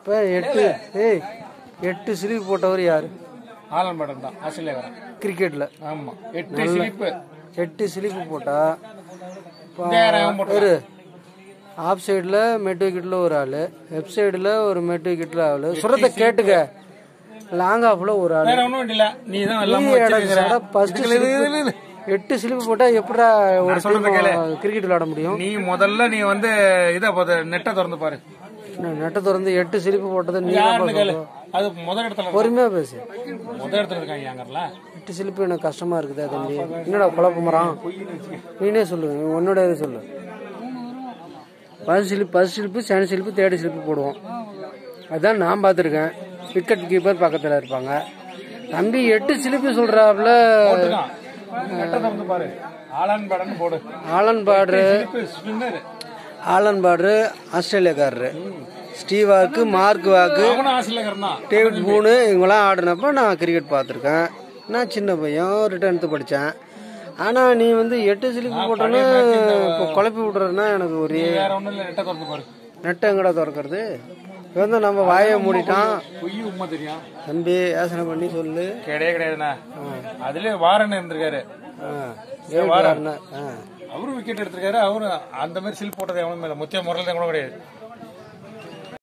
இப்போ எட்டு ஏய் எட்டு ஸ்லீப் போட்டவர் யார் ஆலன் படம் தான் ஆஸ்திரேலியாக்காரன் கிரிக்கெட்டில் ஆமா எட்டு ஸ்லிப்பு எட்டு ஸ்லீப்பு போட்டா இப்போ யாராவது போட்டா? ஒரு ஆஃப் சைடில் மெட் விக்கெட்டில் ஒரு ஆள் லெஃப்ட் சைடில் ஒரு மெட் விக்கெட்டில் ஆள் சொல்கிறத கேட்டுக்க லாங் ஆஃபில் ஒரு ஆள் வேற ஒன்றும் இல்ல நீ தான் எல்லாம் வச்சிருக்கிற ஃபர்ஸ்ட் எட்டு ஸ்லிப்பு போட்டா எப்படா ஒரு சொல்றத கேளு. கிரிக்கெட் விளையாட முடியும் நீ முதல்ல நீ வந்து இதை பார்த்து நெட்டை திறந்து பாரு நான் நெட்டை திறந்து எட்டு ஸ்லிப்பு போட்டதை நீ யாருன்னு கேளு அது முதல் இடத்துல இருக்கு. பொறுமையா பேசு முதல் இடத்துல இருக்காங்க அங்கர்ல எட்டு சிலிப்பு எனக்கு கஷ்டமா இருக்குதா தம்பி என்னடா குழப்பமரம் நீனே சொல்லு நீ உன்னோட இது சொல்லு first slip first slip second slip third slip போடுவோம் அதான் நான் பார்த்துருக்கேன் விக்கெட் கீப்பர் பக்கத்தில் இருப்பாங்க தம்பி எட்டு சிலிப்பு சொல்றாப்புல நெட்டை திறந்து பாரு ஆலன் படம் போடு Allan Border spinner Allan Border ஆஸ்திரேலியாக்காரரு ஸ்டீவாக்கு மார்க் வாக்கு அவனும் ஆஸ்திரேலியாக்காரன் தான் டேவிட் பூனு இவங்களாம் ஆடினப்ப நான் கிரிக்கெட் பார்த்துருக்கேன் நான் சின்ன பையன் ரிட்டர்ன்த்து படித்தேன் ஆனால் நீ வந்து எட்டு சிலிப்பு போட்டோன்னு இப்போ குழப்பி விட்றதுனா எனக்கு ஒரு வேற ஒண்ணும் இல்ல நெட்டை திறந்து பாரு நெட்டை எங்கடா திறக்கிறது இவன் தான் நம்ம வாயை மூடிட்டான் பொய் உண்மை தெரியும் தம்பி யோசனை பண்ணி சொல்லு கிடையவே கிடையாதுண்ணா அதுலயே வாரன் இருந்திருக்காரு ஆ டேவிட் வார்னர். ஆ அவரும் விக்கெட் எடுத்திருக்காரு அவரும் அந்த மாதிரி சில் போட்டது எவனும் இல்லை முத்திய முறையில் கூட கிடையாது